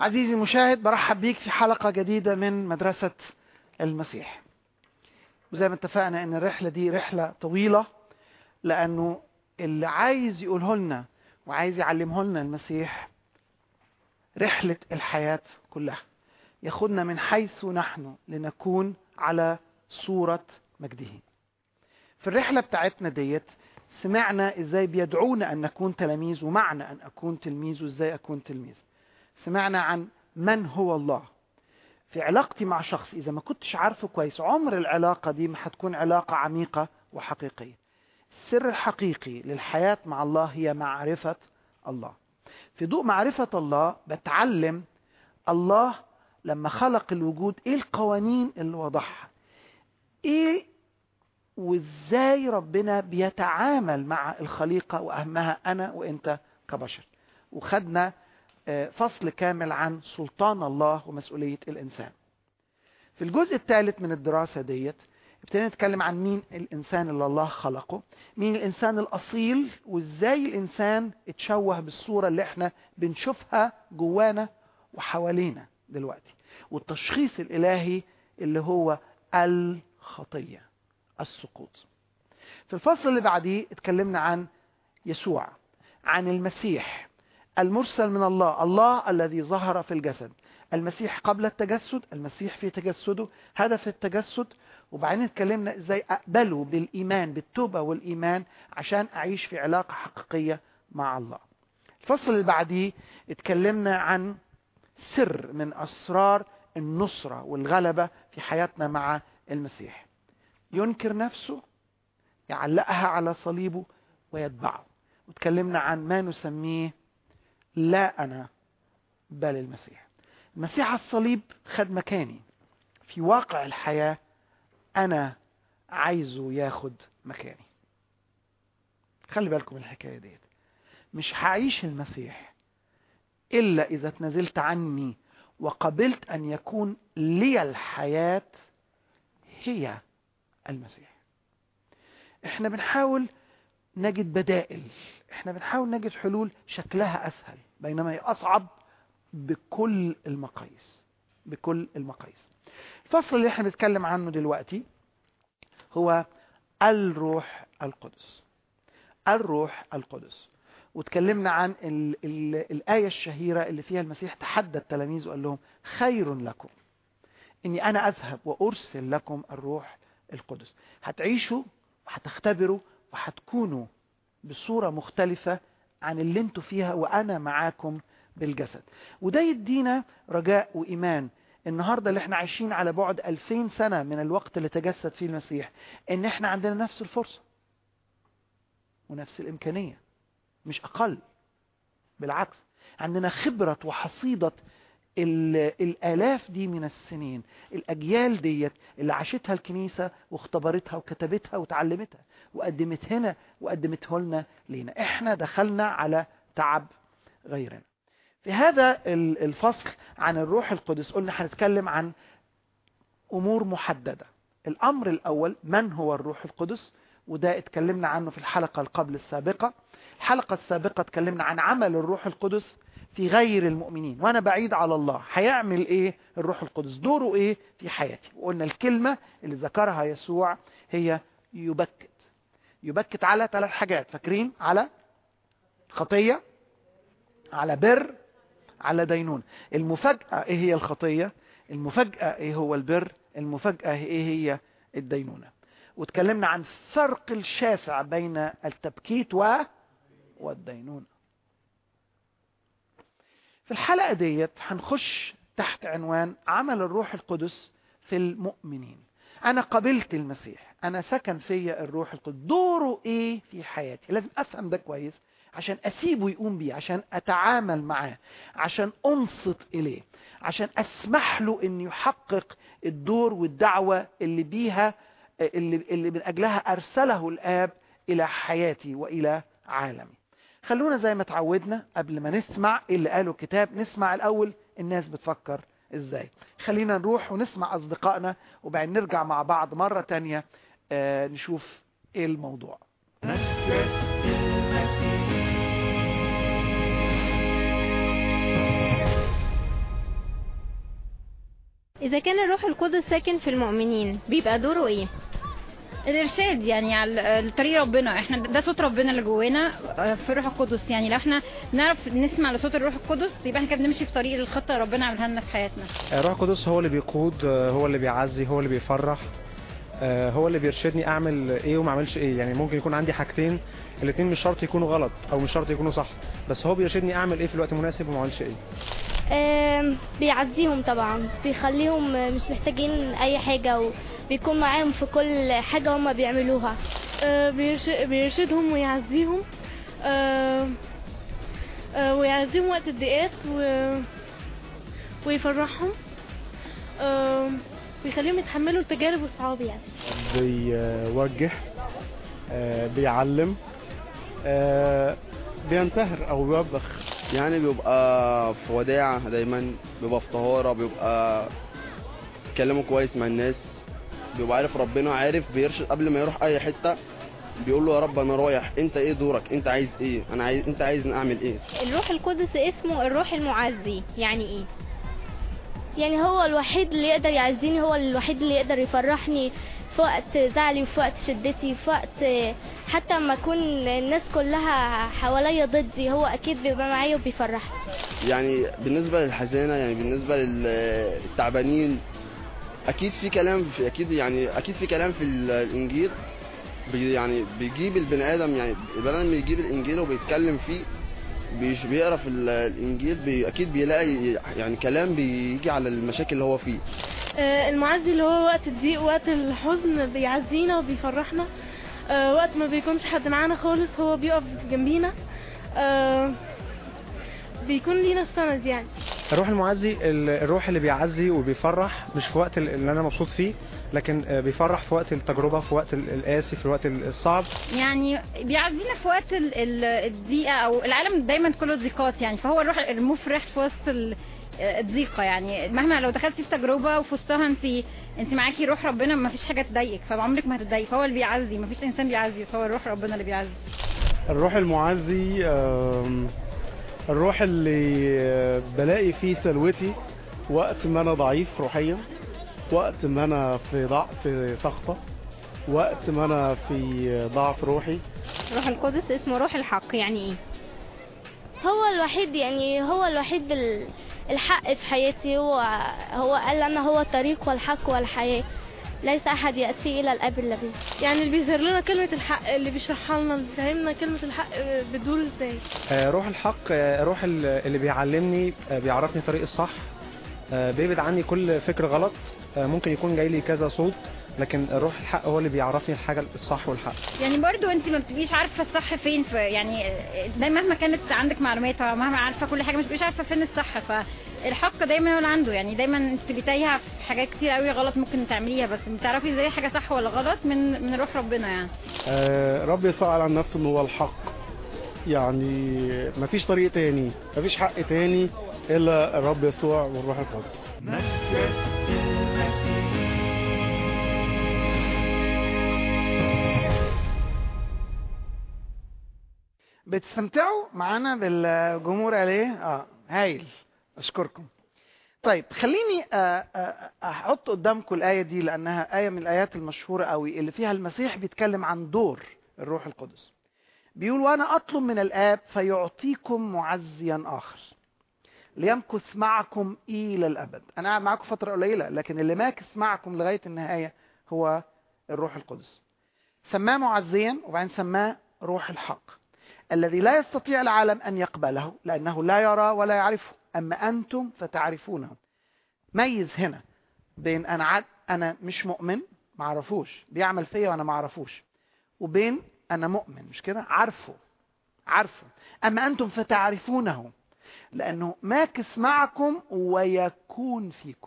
عزيزي المشاهد برحب بيك في حلقة جديدة من مدرسة المسيح وزي ما اتفقنا ان الرحلة دي رحلة طويلة لانه اللي عايز يقوله لنا وعايز يعلمه لنا المسيح رحلة الحياة كلها ياخدنا من حيث نحن لنكون على صورة مجده في الرحلة بتاعتنا ديت سمعنا ازاي بيدعونا ان نكون تلاميذ ومعنى ان اكون تلميذ وازاي اكون تلميذ سمعنا عن من هو الله في علاقتي مع شخص اذا ما كنتش عارفه كويس عمر العلاقة دي ما هتكون علاقة عميقة وحقيقية السر الحقيقي للحياة مع الله هي معرفة الله في ضوء معرفة الله بتعلم الله لما خلق الوجود ايه القوانين اللي وضعها ايه وازاي ربنا بيتعامل مع الخليقة واهمها انا وانت كبشر وخدنا فصل كامل عن سلطان الله ومسؤولية الانسان في الجزء الثالث من الدراسة ديت ابتدينا نتكلم عن مين الانسان اللي الله خلقه مين الانسان الاصيل وازاي الانسان اتشوه بالصورة اللي احنا بنشوفها جوانا وحوالينا دلوقتي والتشخيص الالهي اللي هو الخطية السقوط في الفصل اللي بعديه اتكلمنا عن يسوع عن المسيح المرسل من الله الله الذي ظهر في الجسد المسيح قبل التجسد المسيح في تجسده هدف التجسد وبعدين اتكلمنا ازاي اقبله بالايمان بالتوبه والايمان عشان اعيش في علاقه حقيقيه مع الله الفصل اللي بعديه اتكلمنا عن سر من اسرار النصره والغلبه في حياتنا مع المسيح ينكر نفسه يعلقها على صليبه ويتبعه وتكلمنا عن ما نسميه لا انا بل المسيح المسيح على الصليب خد مكاني في واقع الحياه انا عايزه ياخد مكاني خلي بالكم الحكايه ديت مش هعيش المسيح الا اذا تنازلت عني وقبلت ان يكون لي الحياه هي المسيح احنا بنحاول نجد بدائل احنا بنحاول نجد حلول شكلها اسهل بينما هي اصعب بكل المقاييس بكل المقاييس الفصل اللي احنا بنتكلم عنه دلوقتي هو الروح القدس الروح القدس وتكلمنا عن ال ال الآية الشهيرة اللي فيها المسيح تحدى التلاميذ وقال لهم خير لكم إني أنا أذهب وأرسل لكم الروح القدس هتعيشوا وهتختبروا وهتكونوا بصورة مختلفة عن اللي انتوا فيها وأنا معاكم بالجسد وده يدينا رجاء وإيمان النهاردة اللي احنا عايشين على بعد ألفين سنة من الوقت اللي تجسد فيه المسيح ان احنا عندنا نفس الفرصة ونفس الإمكانية مش أقل بالعكس عندنا خبرة وحصيدة الآلاف دي من السنين الأجيال ديت اللي عاشتها الكنيسة واختبرتها وكتبتها وتعلمتها وقدمت هنا وقدمته لنا لينا احنا دخلنا على تعب غيرنا في هذا الفصل عن الروح القدس قلنا هنتكلم عن أمور محددة الأمر الأول من هو الروح القدس وده اتكلمنا عنه في الحلقة القبل السابقة الحلقة السابقة اتكلمنا عن عمل الروح القدس في غير المؤمنين وانا بعيد على الله هيعمل ايه الروح القدس دوره ايه في حياتي وقلنا الكلمة اللي ذكرها يسوع هي يبكت يبكت على ثلاث حاجات فاكرين على خطية على بر على دينون المفاجأة ايه هي الخطية المفاجأة ايه هو البر المفاجأة ايه هي الدينونة وتكلمنا عن الفرق الشاسع بين التبكيت و والدينونة في الحلقة ديت هنخش تحت عنوان عمل الروح القدس في المؤمنين انا قبلت المسيح انا سكن فيا الروح القدس دوره ايه في حياتي لازم افهم ده كويس عشان اسيبه يقوم بيه عشان اتعامل معاه عشان انصت اليه عشان اسمح له ان يحقق الدور والدعوة اللي بيها اللي, اللي من اجلها ارسله الاب الى حياتي والى عالمي خلونا زي ما تعودنا قبل ما نسمع اللي قاله الكتاب نسمع الاول الناس بتفكر ازاي خلينا نروح ونسمع اصدقائنا وبعدين نرجع مع بعض مرة تانية آه نشوف ايه الموضوع إذا كان الروح القدس ساكن في المؤمنين بيبقى دوره إيه؟ الارشاد يعني على طريق ربنا احنا ده صوت ربنا اللي جوانا آه، في الروح القدس يعني لو احنا نعرف نسمع لصوت الروح القدس يبقى احنا كده بنمشي في طريق الخطه اللي ربنا عملها لنا في حياتنا الروح القدس هو اللي بيقود آه، هو اللي بيعزي هو اللي بيفرح آه، هو اللي بيرشدني اعمل ايه وما اعملش ايه يعني ممكن يكون عندي حاجتين الاثنين مش شرط يكونوا غلط او مش شرط يكونوا صح بس هو بيرشدني اعمل ايه في الوقت المناسب وما اعملش ايه آم، بيعزيهم طبعا بيخليهم مش محتاجين اي حاجة وبيكون معاهم في كل حاجة هما بيعملوها آه، بيرش- بيرشدهم ويعزيهم آه، آه، ويعزيهم وقت الضيقات و... ويفرحهم آه، ويخليهم يتحملوا التجارب والصعاب يعني بيوجه آه، بيعلم آه، بينتهر او بيوبخ يعني بيبقى في وداعة دايما بيبقى في طهارة بيبقى بيتكلموا كويس مع الناس بيبقى عارف ربنا عارف بيرشد قبل ما يروح اي حتة بيقول له يا رب انا رايح انت ايه دورك انت عايز ايه انا عايز انت عايزني اعمل ايه الروح القدس اسمه الروح المعزي يعني إيه؟ يعني هو الوحيد اللي يقدر يعزيني هو الوحيد اللي يقدر يفرحني في وقت زعلي وفي وقت شدتي في وقت حتى لما اكون الناس كلها حواليا ضدي هو اكيد بيبقى معايا وبيفرحني يعني بالنسبة للحزانة يعني بالنسبة للتعبانين اكيد في كلام في اكيد يعني اكيد في كلام في الانجيل بي يعني بيجيب البني ادم يعني البني ادم بيجيب الانجيل وبيتكلم فيه بيش بيقرا في ال- الانجيل بي اكيد بيلاقي يعني كلام بيجي على المشاكل اللي هو فيه آه، المعزي اللي هو وقت الضيق وقت الحزن بيعزينا وبيفرحنا آه، وقت ما بيكونش حد معانا خالص هو بيقف جنبينا آه، بيكون لينا السند يعني الروح المعزي ال- الروح اللي بيعزي وبيفرح مش في وقت ال- اللي انا مبسوط فيه لكن آه، بيفرح في وقت التجربه في وقت ال- القاسي في الوقت ال- الصعب يعني بيعزينا في وقت ال- ال- الضيقه او العالم دايما كله ضيقات يعني فهو الروح المفرح في وسط ال- الضيقه يعني مهما لو دخلتي في تجربه وفي وسطها انت انت معاكي روح ربنا ما فيش حاجه تضايقك فعمرك ما هتضايق فهو اللي بيعزي ما فيش انسان بيعزي فهو الروح ربنا اللي بيعزي الروح المعزي آم، الروح اللي آه، بلاقي فيه سلوتي وقت ما انا ضعيف روحيا وقت ما انا في ضعف في سخطة وقت ما انا في ضعف روحي الروح القدس اسمه روح الحق يعني إيه؟ هو الوحيد يعني هو الوحيد ال- الحق في حياتي هو هو قال انا هو الطريق والحق والحياة ليس احد يأتي الى الاب الا به يعني اللي بيظهر لنا كلمة الحق اللي بيشرحها لنا اللي بيفهمنا كلمة الحق آه، بتدور ازاي آه، روح الحق آه، روح ال- اللي بيعلمني آه، بيعرفني طريق الصح آه، بيبعد عني كل فكر غلط آه، ممكن يكون جاي لي كذا صوت لكن روح الحق هو اللي بيعرفني الحاجه الصح والحق يعني برضو انت ما بتبقيش عارفه الصح فين في يعني دايما مهما كانت عندك معلومات او مهما عارفه كل حاجه مش بتبقيش عارفه فين الصح فالحق دايما هو اللي عنده يعني دايما انت بتبقي تايهه في حاجات كتير قوي غلط ممكن تعمليها بس بتعرفي ازاي حاجه صح ولا غلط من من روح ربنا يعني آه، رب يسوع قال عن نفسه ان هو الحق يعني مفيش طريق تاني مفيش حق تاني الا الرب يسوع والروح القدس بتستمتعوا معانا بالجمهور عليه اه هايل اشكركم طيب خليني آه، آه، احط قدامكم الايه دي لانها ايه من الايات المشهوره قوي اللي فيها المسيح بيتكلم عن دور الروح القدس بيقول وانا اطلب من الاب فيعطيكم معزيا اخر ليمكث معكم الى الابد انا قاعد معاكم فتره قليله لكن اللي ماكث معكم لغايه النهايه هو الروح القدس سماه معزيا وبعدين سماه روح الحق الذي لا يستطيع العالم أن يقبله لأنه لا يرى ولا يعرفه أما أنتم فتعرفونه ميز هنا بين أنا عد أنا مش مؤمن ما اعرفوش بيعمل فيا وأنا ما اعرفوش وبين أنا مؤمن مش كده عارفه عارفه أما أنتم فتعرفونه لأنه ماكث معكم ويكون فيكم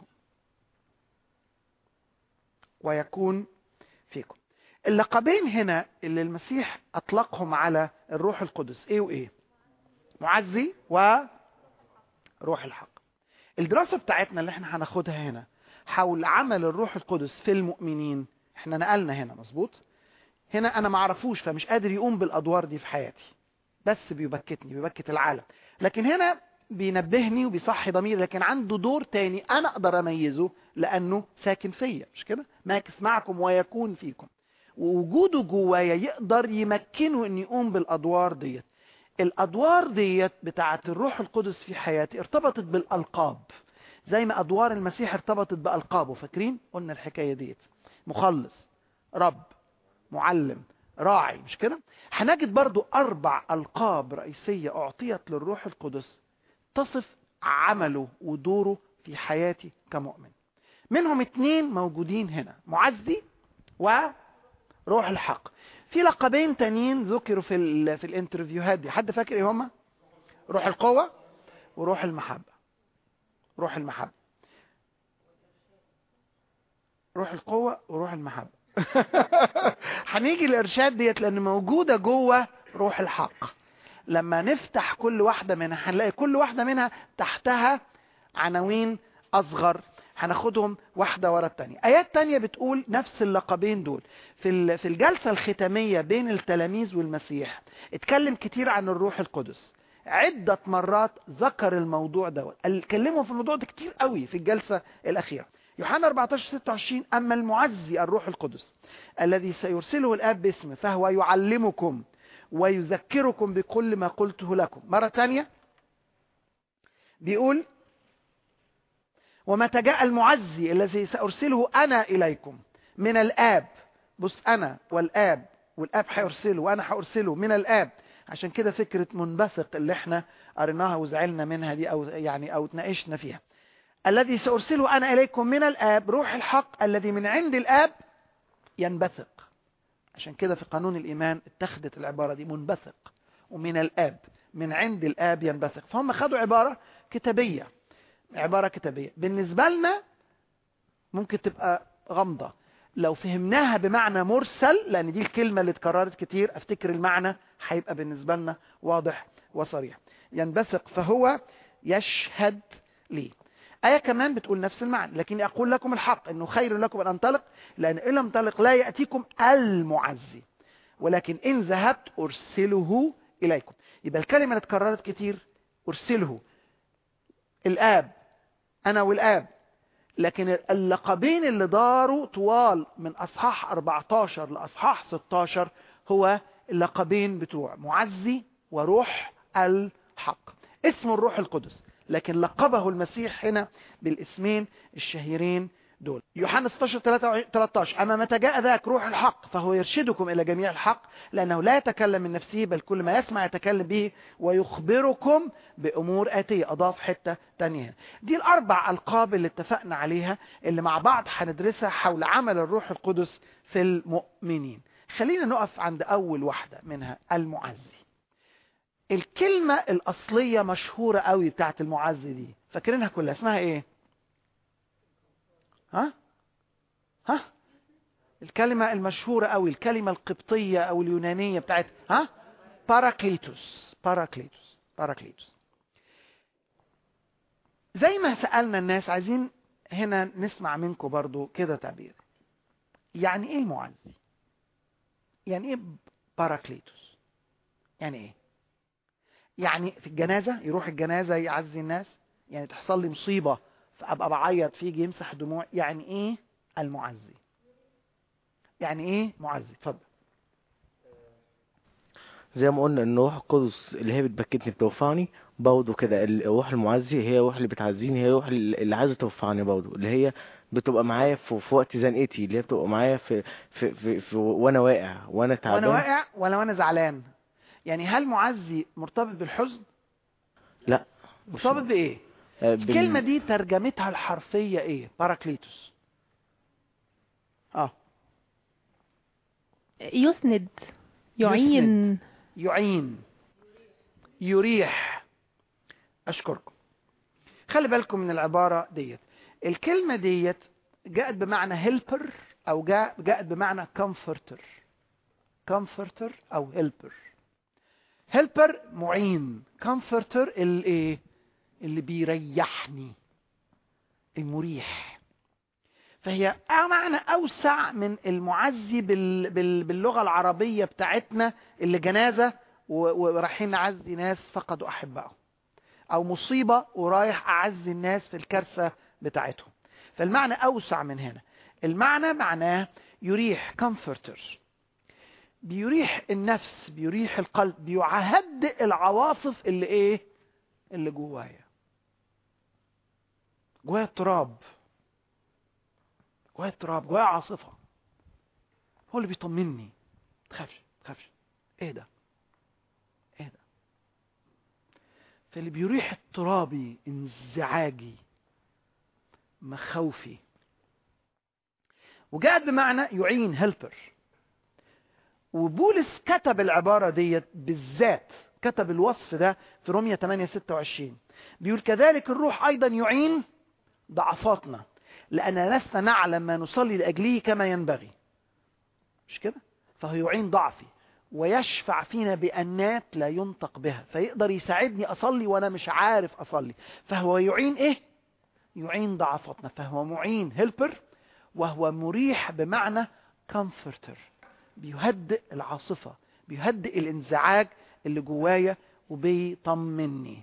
ويكون فيكم اللقبين هنا اللي المسيح اطلقهم على الروح القدس ايه وايه معزي وروح الحق الدراسة بتاعتنا اللي احنا هناخدها هنا حول عمل الروح القدس في المؤمنين احنا نقلنا هنا مظبوط هنا انا ما اعرفوش فمش قادر يقوم بالادوار دي في حياتي بس بيبكتني بيبكت العالم لكن هنا بينبهني وبيصحي ضميري لكن عنده دور تاني انا اقدر اميزه لانه ساكن فيا مش كده ماكس معكم ويكون فيكم ووجوده جوايا يقدر يمكنه ان يقوم بالادوار ديت الادوار ديت بتاعه الروح القدس في حياتي ارتبطت بالالقاب زي ما ادوار المسيح ارتبطت بالقابه فاكرين قلنا الحكايه ديت مخلص رب معلم راعي مش كده هنجد برضو اربع القاب رئيسيه اعطيت للروح القدس تصف عمله ودوره في حياتي كمؤمن منهم اتنين موجودين هنا معزي وروح الحق في لقبين تانيين ذكروا في ال في الانترفيوهات دي حد فاكر ايه هما روح القوه وروح المحبه روح المحبه روح القوه وروح المحبه هنيجي الارشاد ديت لان موجوده جوه روح الحق لما نفتح كل واحده منها هنلاقي كل واحده منها تحتها عناوين اصغر هناخدهم واحدة ورا التانية آيات تانية بتقول نفس اللقبين دول في ال- في الجلسة الختامية بين التلاميذ والمسيح اتكلم كتير عن الروح القدس عدة مرات ذكر الموضوع دوت اتكلموا في الموضوع ده كتير قوي في الجلسة الأخيرة يوحنا 14 26 أما المعزي الروح القدس الذي سيرسله الآب باسمه فهو يعلمكم ويذكركم بكل ما قلته لكم مرة تانية بيقول ومتى جاء المعزي الذي سأرسله أنا إليكم من الآب بص أنا والآب والآب هيرسله وأنا هأرسله من الآب عشان كده فكرة منبثق اللي احنا قريناها وزعلنا منها دي أو يعني أو اتناقشنا فيها الذي سأرسله أنا إليكم من الآب روح الحق الذي من عند الآب ينبثق عشان كده في قانون الإيمان اتخذت العبارة دي منبثق ومن الآب من عند الآب ينبثق فهم خدوا عبارة كتابية عبارة كتابية بالنسبة لنا ممكن تبقى غامضة لو فهمناها بمعنى مرسل لأن دي الكلمة اللي اتكررت كتير أفتكر المعنى هيبقى بالنسبة لنا واضح وصريح ينبثق فهو يشهد لي آية كمان بتقول نفس المعنى لكن أقول لكم الحق أنه خير لكم أن أنطلق لأن إن لم أنطلق لا يأتيكم المعزي ولكن إن ذهبت أرسله إليكم يبقى الكلمة اللي اتكررت كتير أرسله الآب أنا والآب لكن اللقبين اللي داروا طوال من أصحاح 14 لأصحاح 16 هو اللقبين بتوع معزي وروح الحق اسمه الروح القدس لكن لقبه المسيح هنا بالاسمين الشهيرين دول يوحنا 16 13 أما متى جاء ذاك روح الحق فهو يرشدكم إلى جميع الحق لأنه لا يتكلم من نفسه بل كل ما يسمع يتكلم به ويخبركم بأمور آتية أضاف حتة تانية دي الأربع ألقاب اللي اتفقنا عليها اللي مع بعض هندرسها حول عمل الروح القدس في المؤمنين خلينا نقف عند أول واحدة منها المعزي الكلمة الأصلية مشهورة قوي بتاعت المعزي دي فاكرينها كلها اسمها ايه ها ها الكلمة المشهورة قوي الكلمة القبطية أو اليونانية بتاعت ها باراكليتوس باراكليتوس باراكليتوس زي ما سألنا الناس عايزين هنا نسمع منكم برضو كده تعبير يعني ايه المعزي يعني ايه باراكليتوس يعني ايه يعني في الجنازة يروح الجنازة يعزي الناس يعني تحصل لي مصيبة فأبقى بعيط فيجي يمسح دموع يعني ايه المعزي يعني ايه معزي اتفضل زي ما قلنا ان الروح القدس اللي هي بتبكتني بتوفعني برضه كده الروح المعزي هي الروح اللي بتعزيني هي الروح اللي عايزه توفعني برضه اللي هي بتبقى معايا في, في وقت زنقتي اللي هي بتبقى معايا في, في, في, في وانا واقع وانا تعبان وانا واقع ولا وانا زعلان يعني هل معزي مرتبط بالحزن لا مرتبط بايه آه، بال- الكلمة دي ترجمتها الحرفية ايه باراكليتوس اه يسند يعين يعين يريح أشكركم خلي بالكم من العبارة ديت الكلمة ديت جاءت بمعنى هيلبر أو جاء جاءت بمعنى كومفورتر كومفورتر أو هيلبر هيلبر معين كومفورتر الايه اللي بيريحني المريح فهي معنى أوسع من المعزي بال... بال... باللغة العربية بتاعتنا اللي جنازة و- ورايحين نعزي ناس فقدوا أحبائهم او مصيبة ورايح اعزي الناس في الكارثة بتاعتهم فالمعنى اوسع من هنا المعنى معناه يريح comforter بيريح النفس بيريح القلب بيهدئ العواصف اللي ايه اللي جوايا جوايا اضطراب جوايا اضطراب جوايا عاصفة هو اللي بيطمني تخافش تخافش ايه ده ايه ده فاللي بيريح اضطرابي انزعاجي مخاوفي وجاءت بمعنى يعين هيلبر وبولس كتب العبارة ديت بالذات كتب الوصف ده في رومية 8 26 بيقول كذلك الروح أيضا يعين ضعفاتنا لأننا لسنا نعلم ما نصلي لأجله كما ينبغي مش كده فهو يعين ضعفي ويشفع فينا بأنات لا ينطق بها فيقدر يساعدني أصلي وأنا مش عارف أصلي فهو يعين إيه يعين ضعفاتنا فهو معين هيلبر وهو مريح بمعنى comforter بيهدئ العاصفة بيهدئ الانزعاج اللي جوايا وبيطمني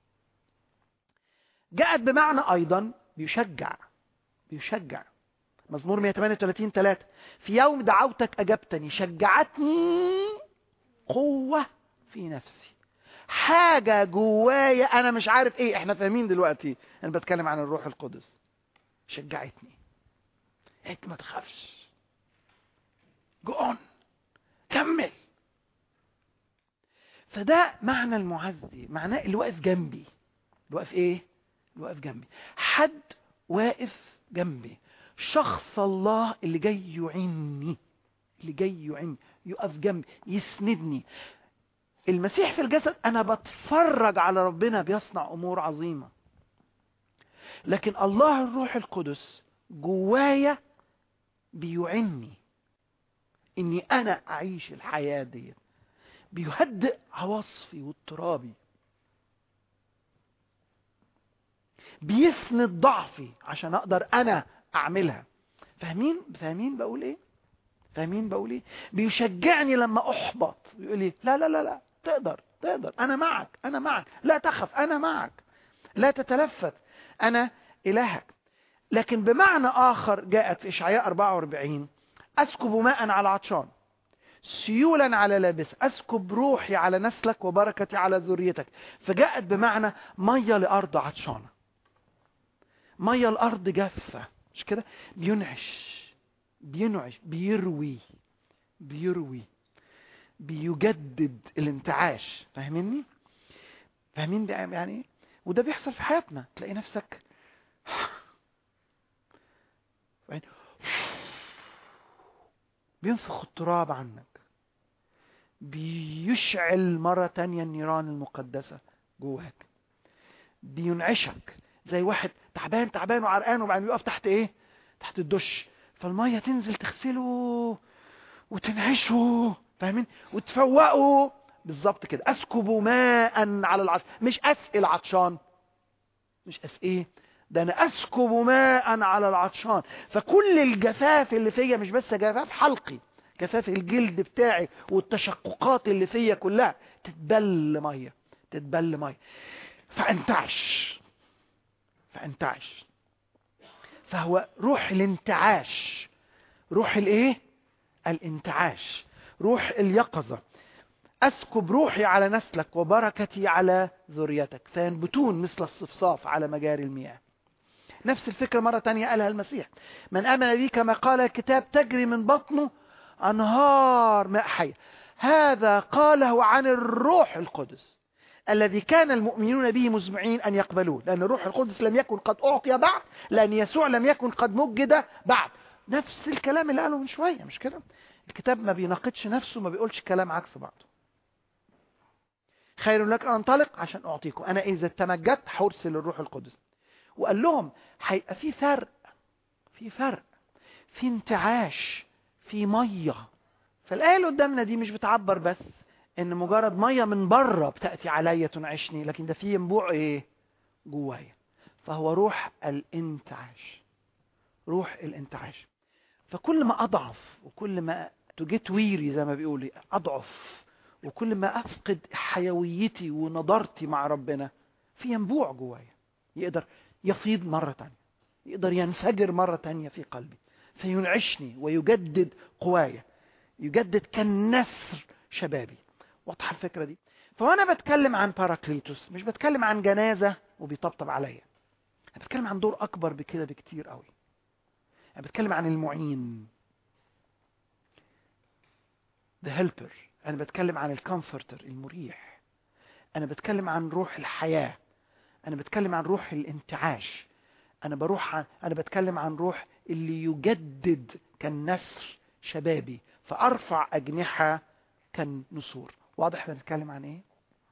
جاءت بمعنى أيضا بيشجع بيشجع مزمور 138 3 في يوم دعوتك أجبتني شجعتني قوة في نفسي حاجة جوايا أنا مش عارف إيه إحنا فاهمين دلوقتي أنا بتكلم عن الروح القدس شجعتني انت ما تخافش جو اون كمل فده معنى المعزي معناه اللي واقف جنبي اللي واقف ايه اللي واقف جنبي حد واقف جنبي شخص الله اللي جاي يعيني اللي جاي يعيني يقف جنبي يسندني المسيح في الجسد انا بتفرج على ربنا بيصنع امور عظيمه لكن الله الروح القدس جوايا بيعني اني انا اعيش الحياة دي بيهدئ عواصفي واضطرابي بيسند ضعفي عشان اقدر انا اعملها فاهمين فاهمين بقول ايه فاهمين بقول ايه بيشجعني لما احبط يقول لي لا لا لا لا تقدر تقدر انا معك انا معك لا تخف انا معك لا تتلفت انا الهك لكن بمعنى آخر جاءت في إشعياء 44 أسكب ماء على عطشان سيولا على لابس أسكب روحي على نسلك وبركتي على ذريتك فجاءت بمعنى مية لأرض عطشانة مية الأرض جافة مش كده بينعش بينعش بيروي بيروي بيجدد الانتعاش فاهميني فاهمين يعني وده بيحصل في حياتنا تلاقي نفسك بينفخ التراب عنك بيشعل مرة تانية النيران المقدسة جواك بينعشك زي واحد تعبان تعبان وعرقان وبعدين يقف تحت ايه تحت الدش فالمية تنزل تغسله وتنعشه فاهمين وتفوقه بالظبط كده اسكب ماء على العطش مش اسقي العطشان مش اسقيه ده انا اسكب ماء على العطشان فكل الجفاف اللي فيا مش بس جفاف حلقي جفاف الجلد بتاعي والتشققات اللي فيا كلها تتبل ميه تتبل ميه فانتعش فانتعش فهو روح الانتعاش روح الايه الانتعاش روح اليقظه اسكب روحي على نسلك وبركتي على ذريتك فينبتون مثل الصفصاف على مجاري المياه نفس الفكرة مرة تانية قالها المسيح من آمن بي كما قال الكتاب تجري من بطنه أنهار ماء حي هذا قاله عن الروح القدس الذي كان المؤمنون به مزمعين أن يقبلوه لأن الروح القدس لم يكن قد أعطي بعد لأن يسوع لم يكن قد مجد بعد نفس الكلام اللي قاله من شوية مش كده الكتاب ما بيناقضش نفسه ما بيقولش كلام عكس بعضه خير لك أن أنطلق عشان أعطيكم أنا إذا تمجدت هرسل الروح القدس وقال لهم هيبقى في فرق في فرق في انتعاش في ميه فالآية اللي قدامنا دي مش بتعبر بس ان مجرد ميه من بره بتأتي عليا تنعشني لكن ده في ينبوع ايه جوايا فهو روح الانتعاش روح الانتعاش فكل ما اضعف وكل ما تجيت ويري زي ما بيقولي اضعف وكل ما افقد حيويتي ونضارتي مع ربنا في ينبوع جوايا يقدر يفيض مرة تانية يقدر ينفجر مرة تانية في قلبي فينعشني ويجدد قوايا يجدد كالنسر شبابي واضحة الفكرة دي فوانا بتكلم عن باراكليتوس مش بتكلم عن جنازة وبيطبطب عليا انا بتكلم عن دور اكبر بكده بكتير قوي انا بتكلم عن المعين the helper انا بتكلم عن الكمفورتر المريح انا بتكلم عن روح الحياة انا بتكلم عن روح الانتعاش انا بروح عن انا بتكلم عن روح اللي يجدد كالنسر شبابي فارفع اجنحة كالنسور واضح بنتكلم عن ايه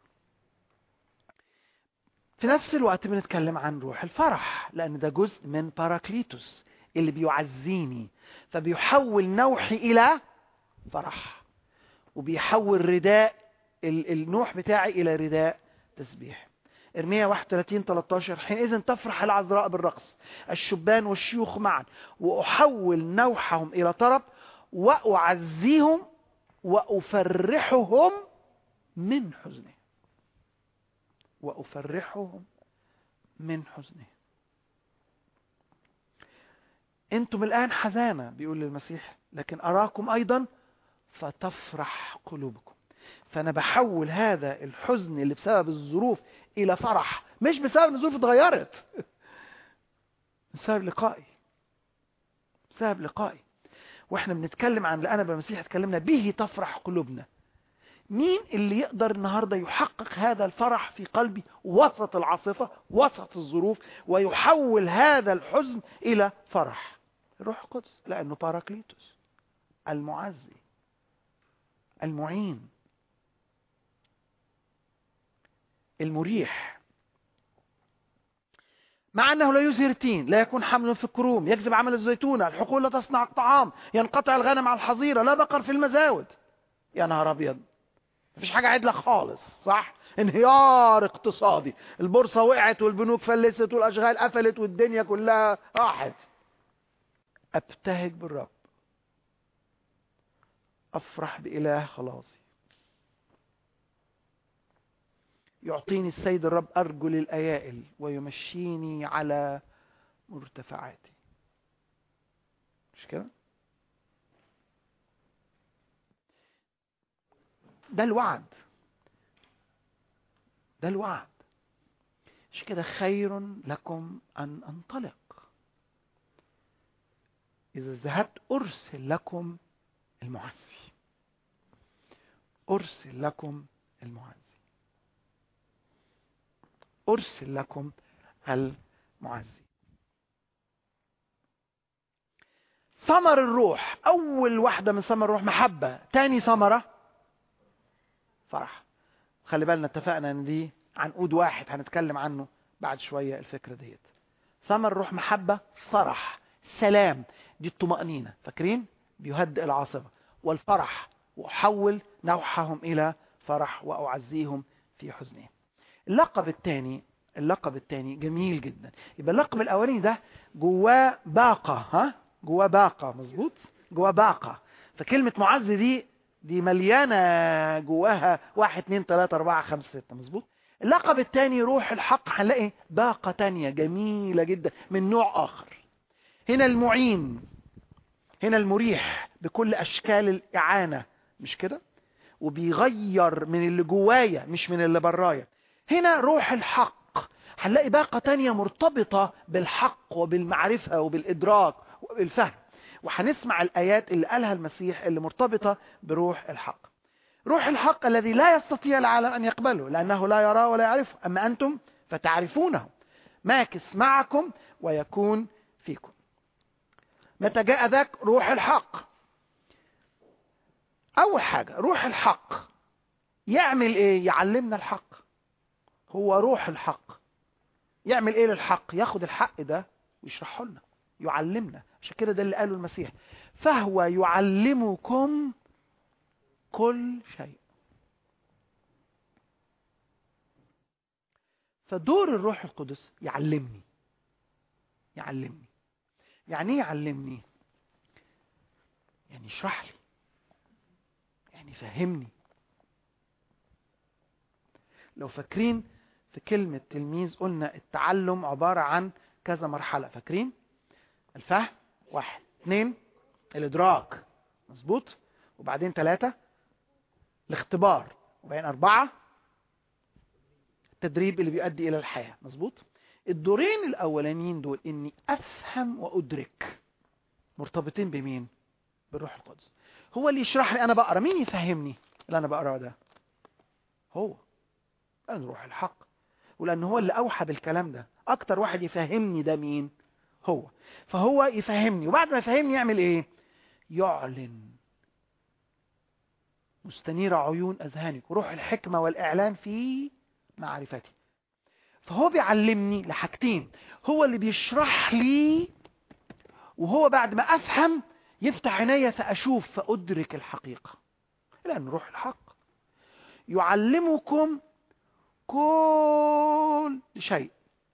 في نفس الوقت بنتكلم عن روح الفرح لان ده جزء من باراكليتوس اللي بيعزيني فبيحول نوحي الى فرح وبيحول رداء النوح بتاعي الى رداء تسبيح ارميا 31 13 حينئذ تفرح العذراء بالرقص الشبان والشيوخ معا واحول نوحهم الى طرب واعزيهم وافرحهم من حزنه وافرحهم من حزنه انتم الان حزانه بيقول للمسيح لكن اراكم ايضا فتفرح قلوبكم فانا بحول هذا الحزن اللي بسبب الظروف الى فرح مش بسبب ان الظروف اتغيرت بسبب لقائي بسبب لقائي واحنا بنتكلم عن اللي انا بمسيح اتكلمنا به تفرح قلوبنا مين اللي يقدر النهارده يحقق هذا الفرح في قلبي وسط العاصفه وسط الظروف ويحول هذا الحزن الى فرح الروح القدس لانه باراكليتوس المعزي المعين المريح مع أنه لا يزهر تين لا يكون حمل في الكروم يكذب عمل الزيتونة الحقول لا تصنع الطعام ينقطع الغنم على الحظيرة لا بقر في المزاود يا نهار أبيض مفيش حاجة عدلة خالص صح انهيار اقتصادي البورصة وقعت والبنوك فلست والأشغال قفلت والدنيا كلها راحت أبتهج بالرب أفرح بإله خلاصي يعطيني السيد الرب أرجل الأيائل ويمشيني على مرتفعاتي مش كده ده الوعد ده الوعد مش كده خير لكم أن أنطلق إذا ذهبت أرسل لكم المعزي أرسل لكم المعزي أرسل لكم المعزي ثمر الروح أول واحدة من ثمر الروح محبة تاني ثمرة فرح خلي بالنا اتفقنا ان دي عنقود واحد هنتكلم عنه بعد شوية الفكرة ديت ثمر الروح محبة فرح سلام دي الطمأنينة فاكرين بيهدئ العاصفة والفرح وأحول نوحهم إلى فرح وأعزيهم في حزنهم اللقب الثاني اللقب الثاني جميل جدا يبقى اللقب الاولاني ده جواه باقة ها جواه باقة مظبوط جواه باقة فكلمة معز دي دي مليانة جواها واحد اتنين تلاتة اربعة خمسة ستة مظبوط اللقب الثاني روح الحق هنلاقي باقة تانية جميلة جدا من نوع آخر هنا المعين هنا المريح بكل أشكال الإعانة مش كده وبيغير من اللي جوايا مش من اللي برايا هنا روح الحق هنلاقي باقة تانية مرتبطة بالحق وبالمعرفة وبالإدراك وبالفهم وهنسمع الآيات اللي قالها المسيح اللي مرتبطة بروح الحق روح الحق الذي لا يستطيع العالم أن يقبله لأنه لا يراه ولا يعرفه أما أنتم فتعرفونه ماكس معكم ويكون فيكم متى جاء ذاك روح الحق أول حاجة روح الحق يعمل إيه يعلمنا الحق هو روح الحق يعمل ايه للحق ياخد الحق ده ويشرحه لنا يعلمنا عشان كده ده اللي قاله المسيح فهو يعلمكم كل شيء فدور الروح القدس يعلمني يعلمني يعني ايه يعلمني يعني يشرح لي يعني يفهمني لو فاكرين في كلمة تلميذ قلنا التعلم عبارة عن كذا مرحلة فاكرين الفهم واحد اثنين الإدراك مظبوط وبعدين ثلاثة الاختبار وبعدين أربعة التدريب اللي بيؤدي إلى الحياة مظبوط الدورين الأولانيين دول إني أفهم وأدرك مرتبطين بمين بالروح القدس هو اللي يشرح لي أنا بقرأ مين يفهمني اللي أنا بقرأه ده هو لأن روح الحق ولأن هو اللي أوحى بالكلام ده أكتر واحد يفهمني ده مين هو فهو يفهمني وبعد ما يفهمني يعمل إيه يعلن مستنير عيون أذهانكم روح الحكمة والإعلان في معرفتي فهو بيعلمني لحاجتين هو اللي بيشرح لي وهو بعد ما أفهم يفتح عيني فأشوف فأدرك الحقيقة لأن روح الحق يعلمكم كل شيء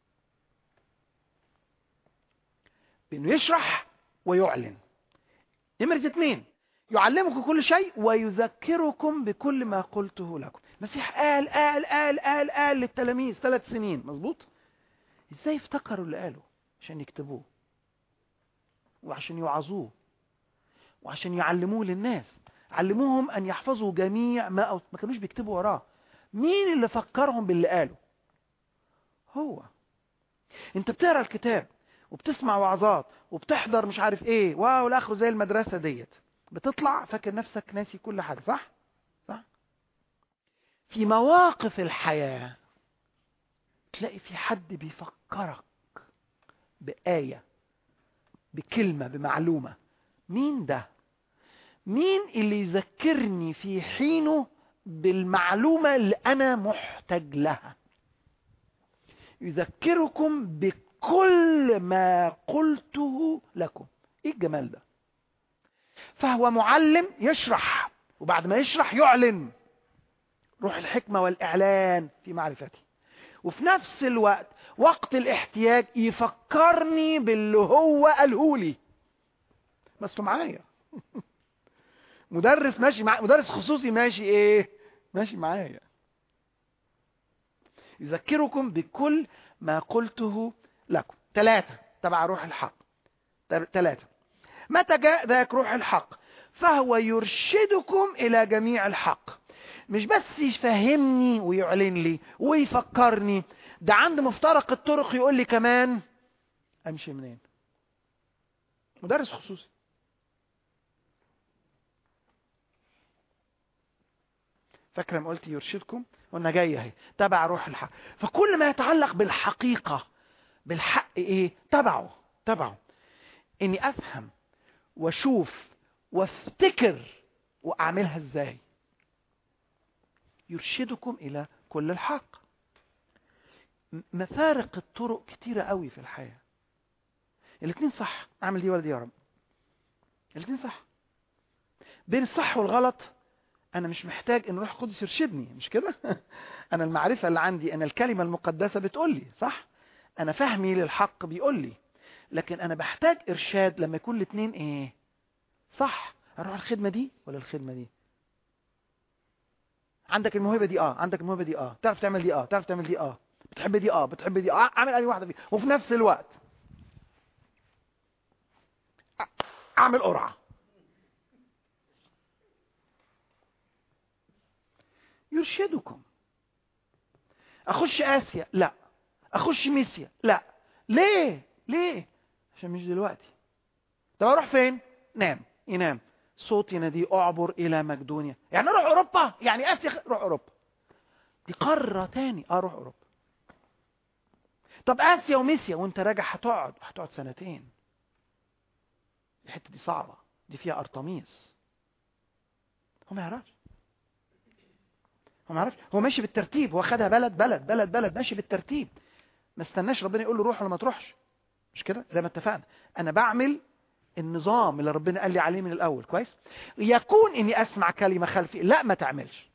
بأنه يشرح ويعلن نمرة اثنين يعلمكم كل شيء ويذكركم بكل ما قلته لكم المسيح قال قال قال قال قال للتلاميذ ثلاث سنين مظبوط ازاي افتكروا اللي قاله عشان يكتبوه وعشان يوعظوه وعشان يعلموه للناس علموهم ان يحفظوا جميع ما أو ما كانوش بيكتبوا وراه مين اللي فكرهم باللي قاله هو انت بتقرا الكتاب وبتسمع وعظات وبتحضر مش عارف ايه واو لاخره زي المدرسه ديت بتطلع فاكر نفسك ناسي كل حاجه صح صح في مواقف الحياه تلاقي في حد بيفكرك بآية بكلمة بمعلومة مين ده مين اللي يذكرني في حينه بالمعلومة اللي أنا محتاج لها يذكركم بكل ما قلته لكم إيه الجمال ده فهو معلم يشرح وبعد ما يشرح يعلن روح الحكمة والإعلان في معرفتي وفي نفس الوقت وقت الاحتياج يفكرني باللي هو قاله لي بس معايا مدرس ماشي مع مدرس خصوصي ماشي ايه ماشي معايا يذكركم بكل ما قلته لكم ثلاثة تبع روح الحق ثلاثة متى جاء ذاك روح الحق فهو يرشدكم إلى جميع الحق مش بس يفهمني ويعلن لي ويفكرني ده عند مفترق الطرق يقول لي كمان امشي منين مدرس خصوصي فاكر لما قلت يرشدكم قلنا جاي اهي تبع روح الحق فكل ما يتعلق بالحقيقه بالحق ايه تبعه تبعه اني افهم واشوف وافتكر واعملها ازاي يرشدكم الى كل الحق مفارق الطرق كتيرة قوي في الحياة الاثنين صح اعمل دي ولا دي يا رب الاثنين صح بين الصح والغلط انا مش محتاج ان روح القدس يرشدني مش كده انا المعرفة اللي عندي ان الكلمة المقدسة بتقول لي صح انا فهمي للحق بيقول لي لكن انا بحتاج ارشاد لما يكون الاثنين ايه صح اروح الخدمة دي ولا الخدمة دي عندك الموهبة دي اه عندك الموهبة دي اه تعرف تعمل دي اه تعرف تعمل دي اه بتحب دي اه بتحب دي اه اعمل اي واحده فيهم وفي نفس الوقت اعمل قرعه يرشدكم اخش اسيا لا اخش ميسيا لا ليه ليه عشان مش دلوقتي طب اروح فين نام ينام صوت يناديه اعبر الى مقدونيا يعني اروح اوروبا يعني اسيا روح اوروبا دي قاره تاني اه روح اوروبا طب اسيا وميسيا وانت راجع هتقعد هتقعد سنتين الحته دي صعبه دي فيها ارطميس هو ما يعرفش هو ما يعرفش هو ماشي بالترتيب هو خدها بلد بلد بلد بلد ماشي بالترتيب ما استناش ربنا يقول له روح ولا ما تروحش مش كده زي ما اتفقنا انا بعمل النظام اللي ربنا قال لي عليه من الاول كويس يكون اني اسمع كلمه خلفي لا ما تعملش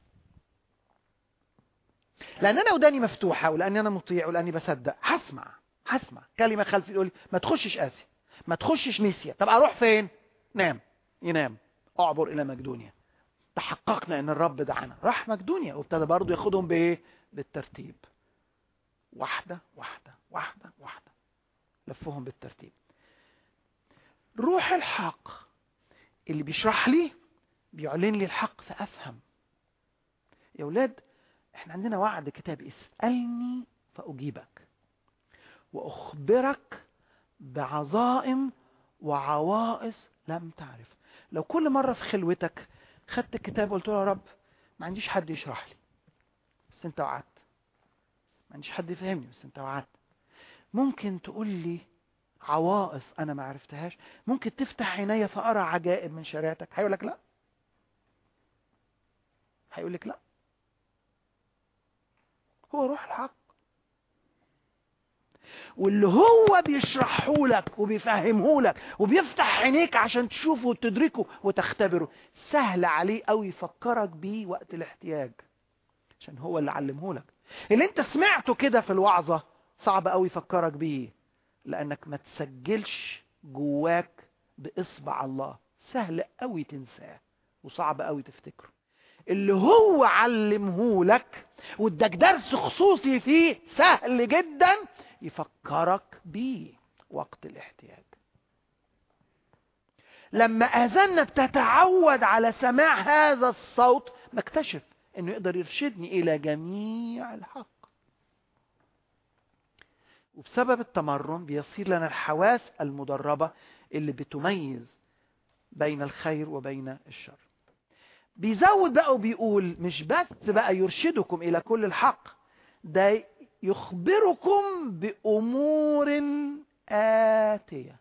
لان انا وداني مفتوحه ولاني انا مطيع ولاني بصدق هسمع هسمع كلمه خلفي تقول ما تخشش اسيا ما تخشش ميسيا طب اروح فين نام ينام اعبر الى مقدونيا تحققنا ان الرب دعانا راح مقدونيا وابتدى برضه ياخدهم بايه بالترتيب واحدة واحدة واحدة واحدة لفهم بالترتيب روح الحق اللي بيشرح لي بيعلن لي الحق فأفهم يا ولاد احنا عندنا وعد كتابي اسألني فأجيبك وأخبرك بعظائم وعوائص لم تعرف لو كل مرة في خلوتك خدت الكتاب وقلت له يا رب ما عنديش حد يشرح لي بس انت وعدت ما عنديش حد يفهمني بس انت وعدت ممكن تقول لي عوائص انا ما عرفتهاش ممكن تفتح عينيا فارى عجائب من شريعتك هيقول لك لا هيقول لك لا هو روح الحق واللي هو بيشرحه لك وبيفهمه لك وبيفتح عينيك عشان تشوفه وتدركه وتختبره سهل عليه قوي يفكرك بيه وقت الاحتياج عشان هو اللي علمه لك اللي انت سمعته كده في الوعظة صعب قوي يفكرك بيه لانك ما تسجلش جواك باصبع الله سهل قوي تنساه وصعب قوي تفتكره اللي هو علمه لك واداك درس خصوصي فيه سهل جدا يفكرك بيه وقت الاحتياج لما اذنا بتتعود على سماع هذا الصوت بكتشف انه يقدر يرشدني الى جميع الحق وبسبب التمرن بيصير لنا الحواس المدربة اللي بتميز بين الخير وبين الشر بيزود بقى وبيقول مش بس بقى يرشدكم إلى كل الحق ده يخبركم بأمور آتية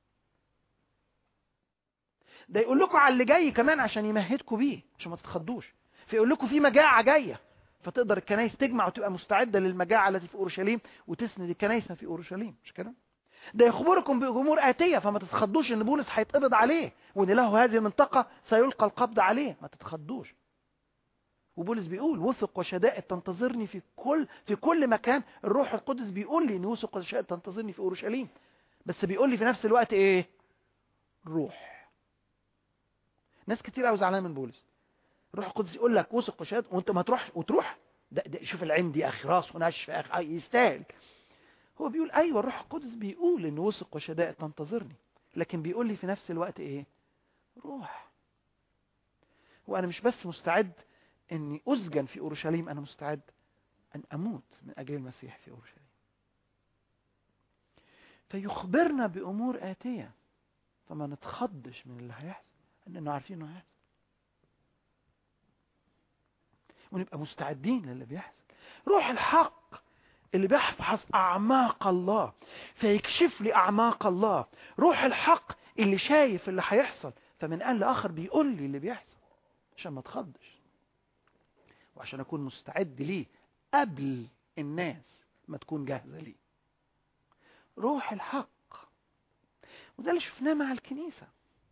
ده يقول لكم على اللي جاي كمان عشان يمهدكم بيه عشان ما تتخضوش فيقول لكم في مجاعة جاية فتقدر الكنائس تجمع وتبقى مستعدة للمجاعة التي في أورشليم وتسند الكنائس في أورشليم مش كده ده يخبركم بأمور آتية فما تتخضوش ان بولس هيتقبض عليه وان له هذه المنطقة سيلقى القبض عليه ما تتخضوش وبولس بيقول وثق وشدائد تنتظرني في كل في كل مكان الروح القدس بيقول لي ان وثق وشدائد تنتظرني في اورشليم بس بيقول لي في نفس الوقت ايه روح ناس كتير قوي زعلانه من بولس الروح القدس يقول لك وثق وشدائد وانت ما تروح وتروح ده, ده شوف العين دي اخي راس ونشف اخي يستاهل هو بيقول ايوه الروح القدس بيقول ان وثق وشدائد تنتظرني لكن بيقول لي في نفس الوقت ايه روح وانا مش بس مستعد اني اسجن في اورشليم انا مستعد ان اموت من اجل المسيح في اورشليم فيخبرنا بامور اتيه فما نتخضش من اللي هيحصل اننا عارفين انه هيحصل ونبقى مستعدين للي بيحصل روح الحق اللي بيحفظ اعماق الله فيكشف لي اعماق الله روح الحق اللي شايف اللي هيحصل فمن ان لاخر بيقول لي اللي بيحصل عشان ما اتخضش وعشان اكون مستعد ليه قبل الناس ما تكون جاهزه ليه روح الحق وده اللي شفناه مع الكنيسه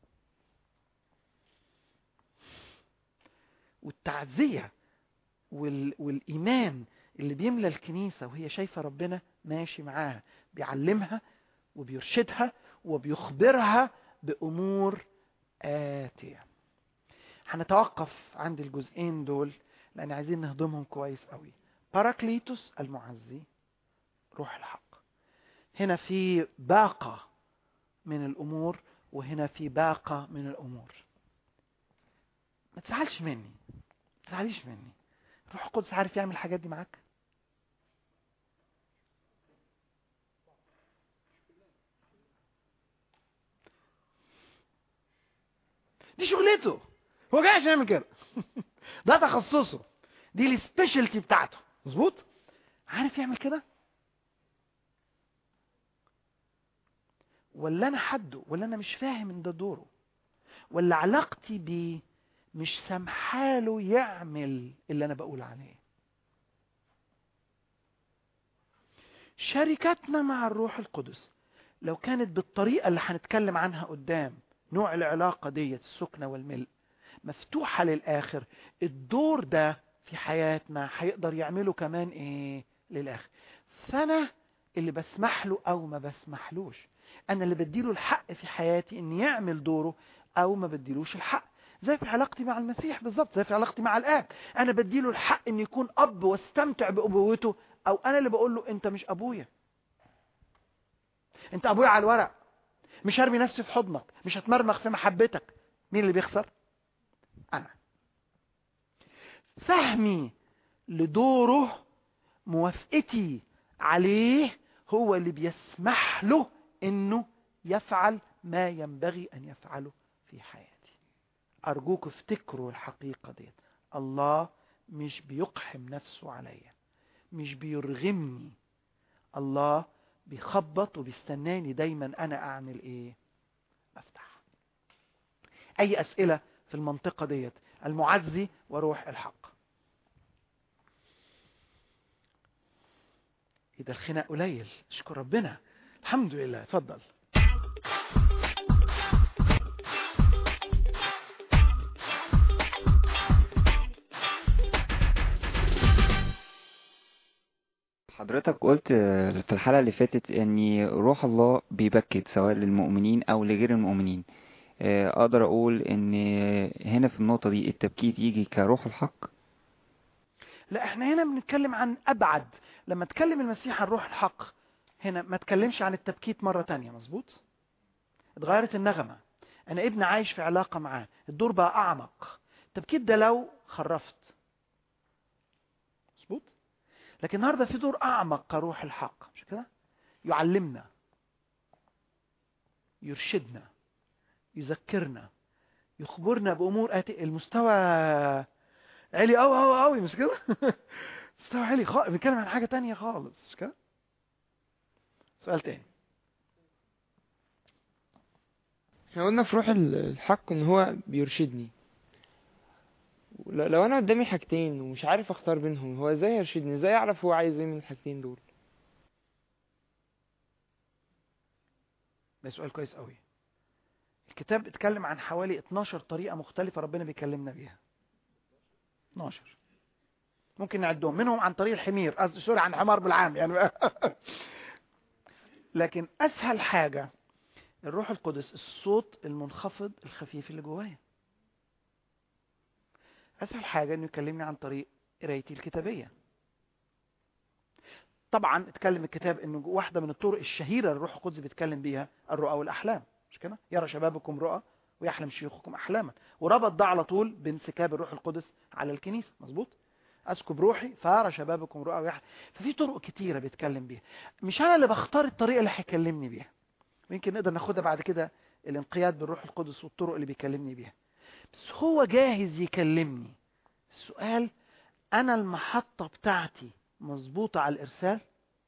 والتعزيه وال... والايمان اللي بيملى الكنيسة وهي شايفة ربنا ماشي معاها بيعلمها وبيرشدها وبيخبرها بأمور آتية هنتوقف عند الجزئين دول لأن عايزين نهضمهم كويس قوي باراكليتوس المعزي روح الحق هنا في باقة من الأمور وهنا في باقة من الأمور ما تزعلش مني ما تزعليش مني روح القدس عارف يعمل الحاجات دي معاك دي شغلته هو جاي عشان يعمل كده ده تخصصه دي السبيشالتي بتاعته مظبوط عارف يعمل كده ولا انا حده ولا انا مش فاهم ان ده دوره ولا علاقتي بيه مش سامحاله يعمل اللي انا بقول عليه شركتنا مع الروح القدس لو كانت بالطريقة اللي هنتكلم عنها قدام نوع العلاقة ديت السكنة والملء مفتوحة للآخر الدور ده في حياتنا هيقدر يعمله كمان ايه للآخر فأنا اللي بسمح له أو ما بسمحلوش أنا اللي بديله الحق في حياتي إن يعمل دوره أو ما بديلوش الحق زي في علاقتي مع المسيح بالظبط زي في علاقتي مع الآب أنا بديله الحق إن يكون أب واستمتع بأبوته او انا اللي بقول له انت مش ابويا انت ابويا على الورق مش هرمي نفسي في حضنك مش هتمرمخ في محبتك مين اللي بيخسر انا فهمي لدوره موافقتي عليه هو اللي بيسمح له انه يفعل ما ينبغي ان يفعله في حياتي ارجوك افتكروا الحقيقة دي الله مش بيقحم نفسه عليا مش بيرغمني الله بيخبط وبيستناني دايما انا اعمل ايه افتح اي اسئلة في المنطقة ديت المعزي وروح الحق اذا الخناق قليل اشكر ربنا الحمد لله اتفضل حضرتك قلت في الحلقة اللي فاتت ان روح الله بيبكت سواء للمؤمنين او لغير المؤمنين اقدر اقول ان هنا في النقطة دي التبكيت يجي كروح الحق لا احنا هنا بنتكلم عن ابعد لما تكلم المسيح عن روح الحق هنا ما تكلمش عن التبكيت مرة تانية مظبوط اتغيرت النغمة انا ابن عايش في علاقة معاه الدور بقى اعمق التبكيت ده لو خرفت مظبوط لكن النهارده في دور اعمق كروح الحق مش كده يعلمنا يرشدنا يذكرنا يخبرنا بامور آتي المستوى عالي قوي قوي قوي مش كده مستوى عالي خالص بنتكلم عن حاجه تانية خالص مش كده سؤال تاني احنا قلنا في روح الحق ان هو بيرشدني لو انا قدامي حاجتين ومش عارف اختار بينهم هو ازاي يرشدني ازاي اعرف هو عايز ايه من الحاجتين دول ده سؤال كويس قوي الكتاب اتكلم عن حوالي 12 طريقة مختلفة ربنا بيكلمنا بيها 12 ممكن نعدهم منهم عن طريق الحمير قصدي سوري عن حمار بالعام يعني لكن اسهل حاجة الروح القدس الصوت المنخفض الخفيف اللي جوايا اسهل حاجة انه يكلمني عن طريق قرايتي الكتابية طبعا اتكلم الكتاب انه واحدة من الطرق الشهيرة اللي الروح القدس بيتكلم بيها الرؤى والاحلام مش كده يرى شبابكم رؤى ويحلم شيوخكم احلاما وربط ده على طول بانسكاب الروح القدس على الكنيسة مظبوط اسكب روحي فارى شبابكم رؤى ويحلم ففي طرق كتيرة بيتكلم بيها مش انا اللي بختار الطريقة اللي هيكلمني بيها ويمكن نقدر ناخدها بعد كده الانقياد بالروح القدس والطرق اللي بيكلمني بيها بس هو جاهز يكلمني السؤال انا المحطة بتاعتي مظبوطة على الارسال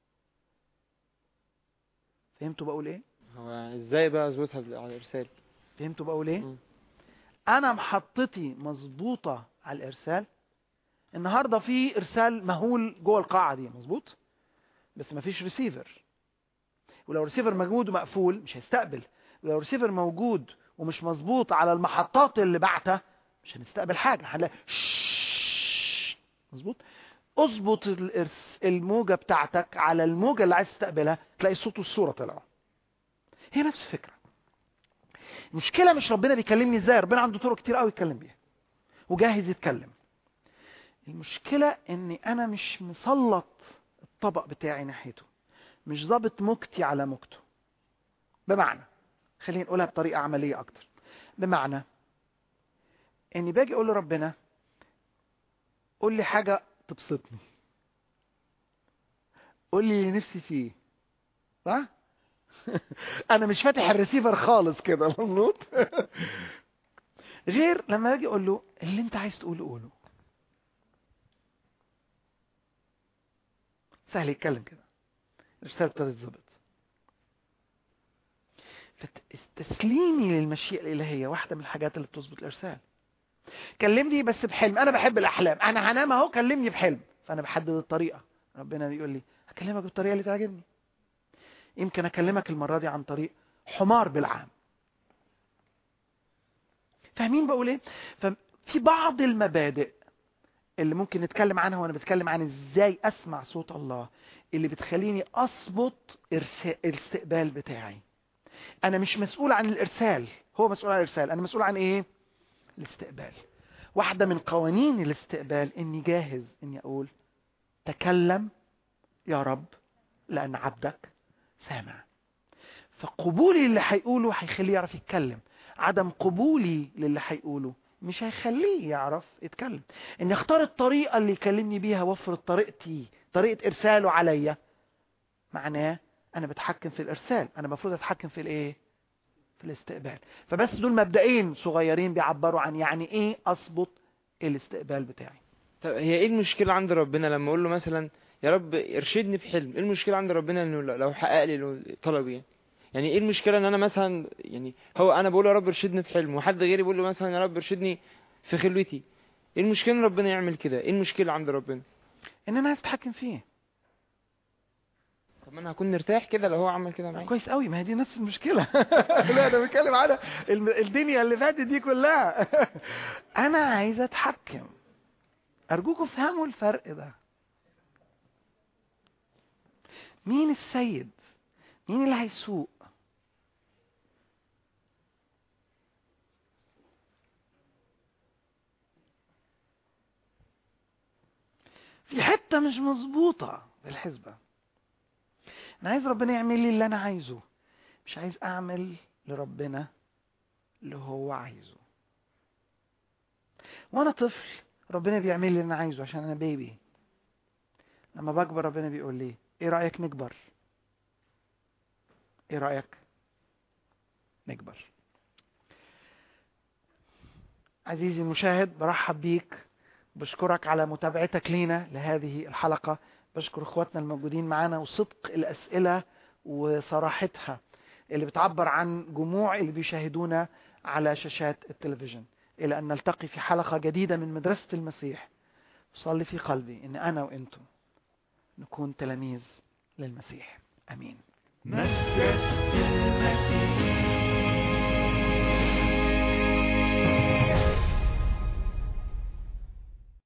فهمتوا بقول ايه هو ازاي بقى اظبطها على الارسال فهمتوا بقول ايه انا محطتي مظبوطة على الارسال النهاردة في ارسال مهول جوه القاعة دي مظبوط بس مفيش ريسيفر ولو ريسيفر موجود ومقفول مش هيستقبل ولو ريسيفر موجود ومش مظبوط على المحطات اللي بعتها مش هنستقبل حاجة هنلاقي مظبوط اظبط الموجة بتاعتك على الموجة اللي عايز تستقبلها تلاقي الصوت والصورة طلعوا هي نفس الفكرة المشكلة مش ربنا بيكلمني ازاي ربنا عنده طرق كتير قوي يتكلم بيها وجاهز يتكلم المشكلة اني انا مش مسلط الطبق بتاعي ناحيته مش ظابط موجتي على موجته بمعنى خلينا نقولها بطريقة عملية اكتر بمعنى اني باجي اقول لربنا قول لي حاجة تبسطني قول لي اللي نفسي فيه صح انا مش فاتح الريسيفر خالص كده مظبوط غير لما باجي اقول له اللي انت عايز تقوله قوله سهل يتكلم كده الرسالة ابتدت تظبط فتسليمي للمشيئة الإلهية واحدة من الحاجات اللي بتظبط الإرسال كلمني بس بحلم أنا بحب الأحلام أنا هنام أهو كلمني بحلم فأنا بحدد الطريقة ربنا بيقول لي هكلمك بالطريقة اللي تعجبني يمكن أكلمك المرة دي عن طريق حمار بالعام فاهمين بقول ايه ففي بعض المبادئ اللي ممكن نتكلم عنها وانا بتكلم عن ازاي اسمع صوت الله اللي بتخليني اظبط الاستقبال بتاعي انا مش مسؤول عن الارسال هو مسؤول عن الارسال انا مسؤول عن ايه الاستقبال واحدة من قوانين الاستقبال اني جاهز اني اقول تكلم يا رب لأن عبدك سامع فقبولي للي هيقوله هيخليه يعرف يتكلم عدم قبولي للي هيقوله مش هيخليه يعرف يتكلم ان اختار الطريقة اللي يكلمني بيها وفر طريقتي طريقة ارساله عليا معناه انا بتحكم في الارسال انا المفروض اتحكم في الايه في الاستقبال فبس دول مبدئين صغيرين بيعبروا عن يعني ايه اظبط الاستقبال بتاعي طب هي ايه المشكلة عند ربنا لما اقول له مثلا يا رب ارشدني في حلم ايه المشكلة عند ربنا انه لو حقق لي طلبي يعني يعني ايه المشكلة ان انا مثلا يعني هو انا بقول يا رب ارشدني في حلم وحد غيري بيقول له مثلا يا رب ارشدني في خلوتي ايه المشكلة ان ربنا يعمل كده ايه المشكلة عند ربنا ان انا عايز اتحكم فيه طب ما انا هكون مرتاح كده لو هو عمل كده معايا كويس قوي ما هي دي نفس المشكلة لا انا بتكلم على الم- الدنيا اللي فاتت دي كلها انا عايز اتحكم ارجوكم افهموا الفرق ده مين السيد مين اللي هيسوق في حتة مش مظبوطة في الحسبة انا عايز ربنا يعمل لي اللي انا عايزه مش عايز اعمل لربنا اللي هو عايزه وانا طفل ربنا بيعمل لي اللي انا عايزه عشان انا بيبي لما بكبر ربنا بيقول لي ايه رأيك نكبر ايه رأيك نكبر عزيزي المشاهد برحب بيك بشكرك على متابعتك لينا لهذه الحلقة بشكر اخواتنا الموجودين معانا وصدق الأسئلة وصراحتها اللي بتعبر عن جموع اللي بيشاهدونا على شاشات التلفزيون إلى أن نلتقي في حلقة جديدة من مدرسة المسيح صلي في قلبي أن أنا وأنتم نكون تلاميذ للمسيح أمين